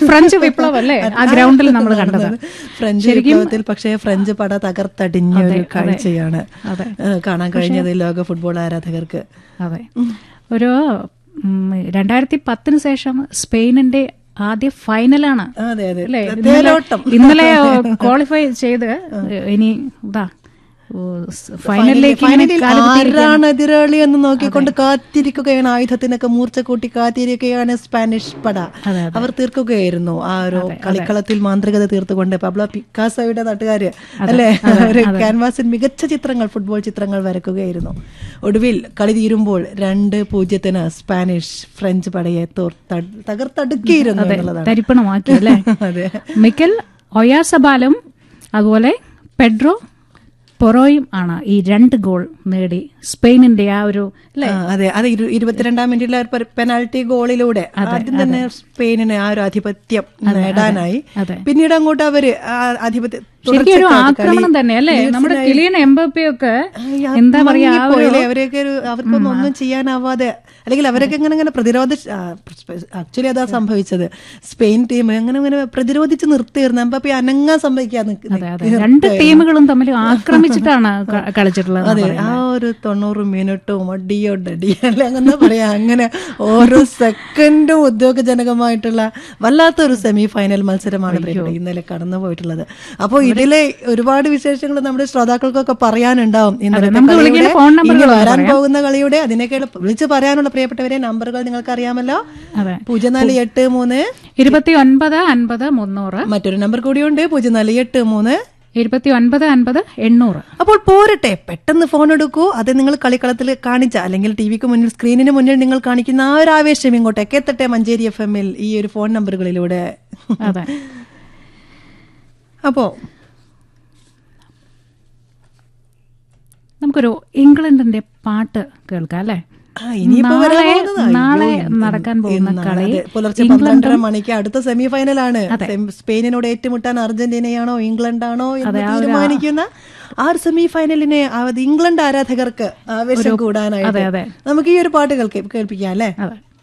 French വിപ്ലവം അല്ലേ ആ ഗ്രൗണ്ടിൽ നമ്മൾ കണ്ടത് ഫ്രഞ്ച് വിപ്ലവത്തിൽ പക്ഷേ ഫ്രഞ്ച് പട തകർത്തടിഞ്ഞ ഒരു കാഴ്ചയാണ് അതെ. ഏഹ് കാണാൻ കഴിഞ്ഞത് ലോക ഫുട്ബോൾ ആരാധകർക്ക് അതെ ഒരു ഉം, രണ്ടായിരത്തി പത്തിന് ശേഷം സ്പെയിനിന്റെ ആദ്യ ഫൈനലാണ് അതെ അതെ അല്ലേ തേരോട്ടം ഇന്നലെ ക്വാളിഫൈ ചെയ്ത് ഇനി ഇതാ ഓ, സ് ഫൈനലിലേക്ക് ഇങ്ങനെ ഫൈനലിൽ ആരാണ് എതിരാളി എന്ന് നോക്കിക്കൊണ്ട് കാത്തിരിക്കുകയാണ് ആയുധത്തിനൊക്കെ മൂർച്ച കൂട്ടി കാത്തിരിക്കുകയാണ് സ്പാനിഷ് പട അതെ, അവർ തീർക്കുകയായിരുന്നു ആ ഒരു കളിക്കളത്തിൽ മാന്ത്രികത തീർത്തുകൊണ്ട് പബ്ലോ പിക്കാസോയുടെ നാട്ടുകാര് അല്ലെ ഒരു ക്യാൻവാസിൽ മികച്ച ചിത്രങ്ങൾ ഫുട്ബോൾ ചിത്രങ്ങൾ വരക്കുകയായിരുന്നു ഒടുവിൽ കളി തീരുമ്പോൾ രണ്ട് പൂജ്യത്തിന് സ്പാനിഷ് ഫ്രഞ്ച് പടയെ തോർ- ത- തകർത്തടുക്കിയിരുന്നു എന്നുള്ളതാണ് തരിപ്പണമാക്കി അല്ലേ അതെ മിക്കൽ ഒയാസബാലും അതുപോലെ പെഡ്രോ പൊറോയും ആണ് ഈ രണ്ട് ഗോൾ നേടി സ്പെയിനിന്റെ ആ ഒരു ആ, അതെ അത് ഇരു- ഇരുപത്തിരണ്ടാം മിനിറ്റിലെ ഒരു പെനാൽറ്റി ഗോളിലൂടെ ആദ്യം തന്നെ സ്പെയിനിന് ആ ഒരു ആധിപത്യം നേടാനായി അതെ. പിന്നീട് അങ്ങോട്ട് അവര് ആ ആധിപത്യം ശരിക്കും ഒരു തുടർച്ചയായിട്ട് കളി ആക്രമണം തന്നെ അല്ലേ നമ്മുടെ കിലിയൻ എംബപ്പിയൊക്കെ ആ, എന്താ പറയാ ആ ഒരു മങ്ങിപ്പോയില്ലേ? അവരെയൊക്കെ ഒരു അവർക്കൊന്നും ഒന്നും ചെയ്യാനാവാതെ അല്ലെങ്കിൽ അവരൊക്കെ ഇങ്ങനെ ഇങ്ങനെ പ്രതിരോധ ആക്ച്വലി അതാ സംഭവിച്ചത് സ്പെയിൻ ടീം അങ്ങനെ ഇങ്ങനെ പ്രതിരോധിച്ച് നിർത്തിയിരുന്നു എംബപ്പി അനങ്ങാൻ സംഭവിക്കാൻ അതെ അതെ രണ്ട് ടീമുകളും തമ്മിൽ ആക്രമിച്ചിട്ടാണ് ക- കളിച്ചിട്ടുള്ളത് അതെ ആ ഒരു തൊണ്ണൂറ് മിനിറ്റും അടിയോ ഡടിയോ അല്ലെ അങ്ങനെ പറയാ അങ്ങനെ ഓരോ സെക്കൻഡും ഉദ്യോഗജനകമായിട്ടുള്ള വല്ലാത്തൊരു സെമി ഫൈനൽ മത്സരമാണ് ഇവിടെ ഇന്നലെ കടന്നു പോയിട്ടുള്ളത് അപ്പോൾ ഇതിലെ ഒരുപാട് വിശേഷങ്ങൾ നമ്മുടെ ശ്രോതാക്കൾക്കൊക്കെ പറയാനുണ്ടാവും ഇന്നലത്തെ നമുക്ക് കളിയുടെ, വിളിക്കുന്ന ഫോൺ ഇനി നമ്പറുകൾ വരാൻ പോകുന്ന കളിയുടെ അതിനൊക്കെ വിളിച്ച് പറയാനുള്ള പ്രിയപ്പെട്ടവരെ നമ്പറുകൾ നിങ്ങൾക്ക് അറിയാമല്ലോ അതെ പൂജ്യം നാല് എട്ട് മൂന്ന് ഇരുപത്തി ഒൻപത് അൻപത് മുന്നൂറ് മറ്റൊരു നമ്പർ കൂടിയുണ്ട് പൂജ്യം നാല് എട്ട് മൂന്ന് ഇരുപത്തി ഒൻപത് അൻപത് എണ്ണൂറ് അപ്പോൾ പോരട്ടെ പെട്ടെന്ന് ഫോൺ എടുക്കൂ അത് നിങ്ങൾ കളിക്കളത്തിൽ കാണിച്ച അല്ലെങ്കിൽ ടി വിക്ക് മുന്നിൽ സ്ക്രീനിന് മുന്നിൽ നിങ്ങൾ കാണിക്കുന്ന ആ ഒരു ആവേശം ഇങ്ങോട്ടേക്ക് എത്തട്ടെ മഞ്ചേരി എഫ് എമ്മിൽ ഈ ഒരു ഫോൺ നമ്പറുകളിലൂടെ അതെ അപ്പോ നമുക്കൊരു ഇംഗ്ലണ്ടിന്റെ പാട്ട് കേൾക്കാം അല്ലേ ആ, ഇനിയിപ്പോ വരാൻ നാളെ പോകുന്നത് അയ്യോ, നാളെ ഇന്ന് നടക്കാൻ പോകുന്ന ഇന്നാണ്. കളി അതെ, പുലർച്ചെ പന്ത്രണ്ടര മണിക്ക് അടുത്ത സെമി ഫൈനലാണ് സ്പെയിനിനോട് ഏറ്റുമുട്ടാൻ അർജന്റീനയാണോ ഇംഗ്ലണ്ടാണോ എന്ന് തീരുമാനിക്കുന്ന ആ ഒരു സെമി ഫൈനലിനെ അത് ഇംഗ്ലണ്ട് ആരാധകർക്ക് ആവേശം കൂടാനായിട്ട് അതെ, അതെ. നമുക്ക് ഈ ഒരു പാട്ട് കേൾക്ക- കേൾപ്പിക്കാം അല്ലേ അതെ